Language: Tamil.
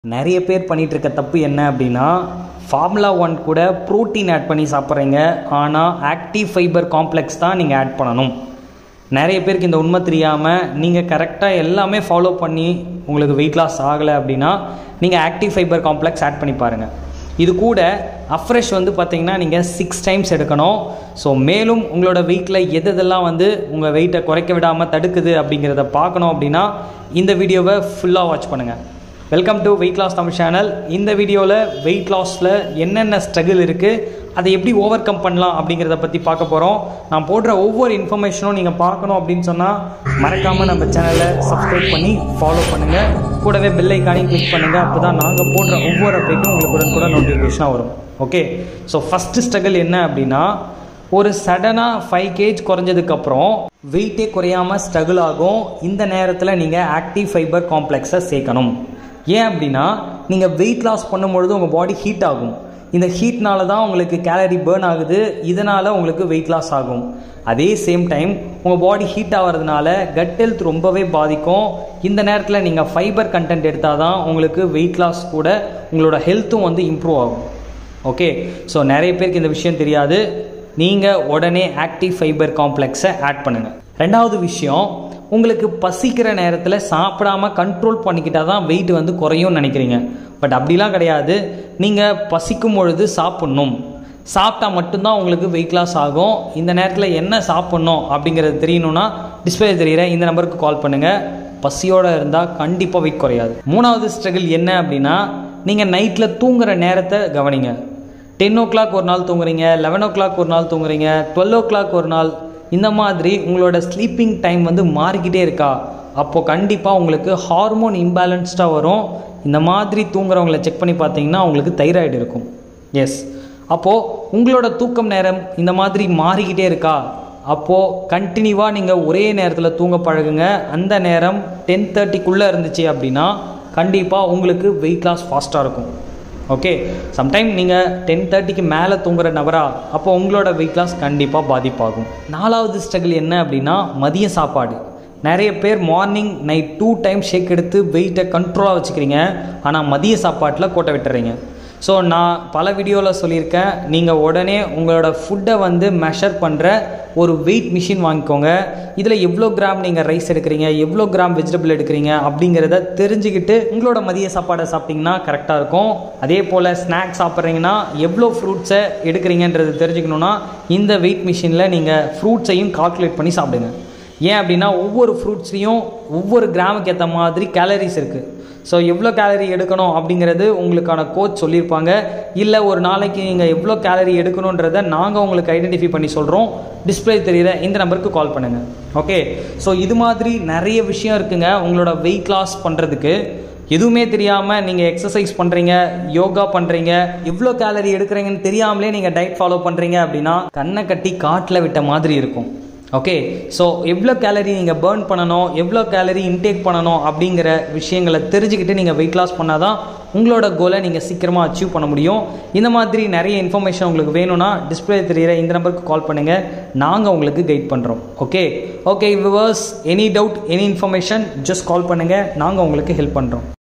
நிறைய பேர் பண்ணிட்டு இருக்க தப்பு என்ன அப்படின்னா ஃபார்முலா ஒன் கூட ப்ரோட்டீன் ஆட் பண்ணி சாப்பிட்றீங்க ஆனால் ஆக்டிவ் ஃபைபர் காம்ப்ளெக்ஸ் தான் நீங்கள் ஆட் பண்ணணும் நிறைய பேருக்கு இந்த உண்மை தெரியாமல் நீங்கள் கரெக்டாக எல்லாமே ஃபாலோ பண்ணி உங்களுக்கு வெயிட் லாஸ் ஆகலை அப்படின்னா நீங்கள் ஆக்டிவ் ஃபைபர் காம்ப்ளெக்ஸ் ஆட் பண்ணி பாருங்கள் இது கூட அஃப்ரெஷ் வந்து பார்த்தீங்கன்னா நீங்கள் சிக்ஸ் டைம்ஸ் எடுக்கணும் ஸோ மேலும் உங்களோட வெயிட்டில் எது எதெல்லாம் வந்து உங்கள் வெயிட்டை குறைக்க விடாமல் தடுக்குது அப்படிங்கிறத பார்க்கணும் அப்படின்னா இந்த வீடியோவை ஃபுல்லாக வாட்ச் பண்ணுங்கள் welcome to weight loss Tamil channel இந்த வீடியோவில் வெயிட் லாஸில் என்னென்ன ஸ்ட்ரகிள் இருக்குது அதை எப்படி ஓவர் கம் பண்ணலாம் அப்படிங்கிறத பற்றி பார்க்க போகிறோம் நான் போடுற ஒவ்வொரு இன்ஃபர்மேஷனும் நீங்கள் பார்க்கணும் அப்படின்னு சொன்னால் மறக்காமல் நம்ம சேனலை சப்ஸ்கிரைப் பண்ணி ஃபாலோ பண்ணுங்கள் கூடவே பெல் ஐக்கானையும் கிளிக் பண்ணுங்கள் அப்போ தான் நாங்கள் போடுற ஒவ்வொரு அப்டேட்டும் உங்களுக்கு உடனே கூட நோட்டிஃபிகேஷனாக வரும் ஓகே ஸோ ஃபஸ்ட்டு ஸ்ட்ரகிள் என்ன அப்படின்னா ஒரு சடனாக ஃபைவ் கேஜ் குறைஞ்சதுக்கப்புறம் வெயிட்டே குறையாமல் ஸ்ட்ரகிள் ஆகும் இந்த நேரத்தில் நீங்கள் ஆக்டிவ் ஃபைபர் காம்ப்ளெக்ஸை சேர்க்கணும் ஏன் அப்படின்னா நீங்கள் வெயிட் லாஸ் பண்ணும்பொழுது உங்கள் பாடி ஹீட் ஆகும் இந்த ஹீட்னால தான் உங்களுக்கு கேலரி பேர்ன் ஆகுது இதனால் உங்களுக்கு வெயிட் லாஸ் ஆகும் அதே சேம் டைம் உங்கள் பாடி ஹீட் ஆகிறதுனால கட் ஹெல்த் ரொம்பவே பாதிக்கும் இந்த நேரத்தில் நீங்கள் ஃபைபர் கண்டென்ட் எடுத்தால் தான் உங்களுக்கு வெயிட் லாஸ் கூட உங்களோட ஹெல்த்தும் வந்து இம்ப்ரூவ் ஆகும் ஓகே ஸோ நிறைய பேருக்கு இந்த விஷயம் தெரியாது நீங்கள் உடனே ஆக்டிவ் ஃபைபர் காம்ப்ளெக்ஸை ஆட் பண்ணுங்கள் ரெண்டாவது விஷயம் உங்களுக்கு பசிக்கிற நேரத்தில் சாப்பிடாம கண்ட்ரோல் பண்ணிக்கிட்டால் தான் வெயிட் வந்து குறையும்னு நினைக்கிறீங்க பட் அப்படிலாம் கிடையாது நீங்கள் பசிக்கும் பொழுது சாப்பிட்ணும் சாப்பிட்டா மட்டும்தான் உங்களுக்கு வெயிட் லாஸ் ஆகும் இந்த நேரத்தில் என்ன சாப்பிட்ணும் அப்படிங்கிறது தெரியணும்னா டிஸ்பிளே தெரிகிற இந்த நம்பருக்கு கால் பண்ணுங்கள் பசியோடு இருந்தால் கண்டிப்பாக வெயிட் குறையாது மூணாவது ஸ்ட்ரகிள் என்ன அப்படின்னா நீங்கள் நைட்டில் தூங்குகிற நேரத்தை கவனிங்க டென் ஓ கிளாக் ஒரு நாள் தூங்குறீங்க லெவன் ஓ கிளாக் ஒரு நாள் தூங்குறீங்க டுவெல் ஓ கிளாக் ஒரு நாள் இந்த மாதிரி உங்களோட ஸ்லீப்பிங் டைம் வந்து மாறிக்கிட்டே இருக்கா அப்போது கண்டிப்பாக உங்களுக்கு ஹார்மோன் இம்பேலன்ஸ்டாக வரும் இந்த மாதிரி தூங்குறவங்கள செக் பண்ணி பார்த்தீங்கன்னா உங்களுக்கு தைராய்டு இருக்கும் எஸ் அப்போது உங்களோட தூக்கம் நேரம் இந்த மாதிரி மாறிக்கிட்டே இருக்கா அப்போது கண்டினியூவாக நீங்கள் ஒரே நேரத்தில் தூங்க பழகுங்க அந்த நேரம் டென் தேர்ட்டிக்குள்ளே இருந்துச்சு அப்படின்னா கண்டிப்பாக உங்களுக்கு வெயிட் லாஸ் ஃபாஸ்ட்டாக இருக்கும் ஓகே சம்டைம் நீங்கள் டென் தேர்ட்டிக்கு மேலே தூங்குற நபரா அப்போ உங்களோட வெயிட் லாஸ் கண்டிப்பாக பாதிப்பாகும் நாலாவது ஸ்ட்ரகிள் என்ன அப்படின்னா மதிய சாப்பாடு நிறைய பேர் morning night two time shake எடுத்து வெயிட்டை கண்ட்ரோலாக வச்சுக்கிறீங்க ஆனால் மதிய சாப்பாட்டில் கோட்டை விட்டுறீங்க ஸோ நான் பல வீடியோவில் சொல்லியிருக்கேன் நீங்கள் உடனே உங்களோட ஃபுட்டை வந்து மெஷர் பண்ணுற ஒரு வெயிட் மிஷின் வாங்கிக்கோங்க இதில் எவ்வளோ கிராம் நீங்கள் ரைஸ் எடுக்கிறீங்க எவ்வளோ கிராம் வெஜிடபிள் எடுக்கிறீங்க அப்படிங்கிறத தெரிஞ்சுக்கிட்டு உங்களோட மதிய சாப்பாடை சாப்பிட்டிங்கன்னா கரெக்டாக இருக்கும் அதே போல் ஸ்நாக்ஸ் சாப்பிட்றீங்கன்னா எவ்வளோ ஃப்ரூட்ஸை எடுக்கிறீங்கன்றது தெரிஞ்சுக்கணுன்னா இந்த வெயிட் மிஷினில் நீங்கள் ஃப்ரூட்ஸையும் கால்குலேட் பண்ணி சாப்பிடுங்க ஏன் அப்படின்னா ஒவ்வொரு ஃப்ரூட்ஸ்லேயும் ஒவ்வொரு கிராமுக்கு ஏற்ற மாதிரி கேலரிஸ் இருக்குது ஸோ எவ்வளோ கேலரி எடுக்கணும் அப்படிங்கிறது உங்களுக்கான கோச் சொல்லியிருப்பாங்க இல்லை ஒரு நாளைக்கு நீங்கள் எவ்வளோ கேலரி எடுக்கணுன்றதை நாங்கள் உங்களுக்கு ஐடென்டிஃபை பண்ணி சொல்கிறோம் டிஸ்பிளே தெரியிற இந்த நம்பருக்கு கால் பண்ணுங்கள் ஓகே ஸோ இது மாதிரி நிறைய விஷயம் இருக்குங்க உங்களோட வெயிட் லாஸ் பண்ணுறதுக்கு எதுவுமே தெரியாமல் நீங்கள் எக்ஸசைஸ் பண்ணுறீங்க யோகா பண்ணுறீங்க எவ்வளோ கேலரி எடுக்கிறீங்கன்னு தெரியாமலே நீங்கள் டயட் ஃபாலோ பண்ணுறீங்க அப்படின்னா கண்ணை கட்டி காட்டில் விட்ட மாதிரி இருக்கும் ஓகே ஸோ எவ்வளோ கேலரி நீங்கள் பேர்ன் பண்ணணும் எவ்வளோ கேலரி இன்டேக் பண்ணணும் அப்படிங்கிற விஷயங்களை தெரிஞ்சுக்கிட்டு நீங்கள் வெயிட் லாஸ் பண்ணால் தான் உங்களோட கோலை நீங்கள் சீக்கிரமாக அச்சீவ் பண்ண முடியும் இந்த மாதிரி நிறைய இன்ஃபர்மேஷன் உங்களுக்கு வேணும்னா டிஸ்பிளே தெரிகிற இந்த நம்பருக்கு கால் பண்ணுங்கள் நாங்கள் உங்களுக்கு கைட் பண்ணுறோம் okay okay viewers any doubt any information just call பண்ணுங்கள் நாங்கள் உங்களுக்கு ஹெல்ப் பண்ணுறோம்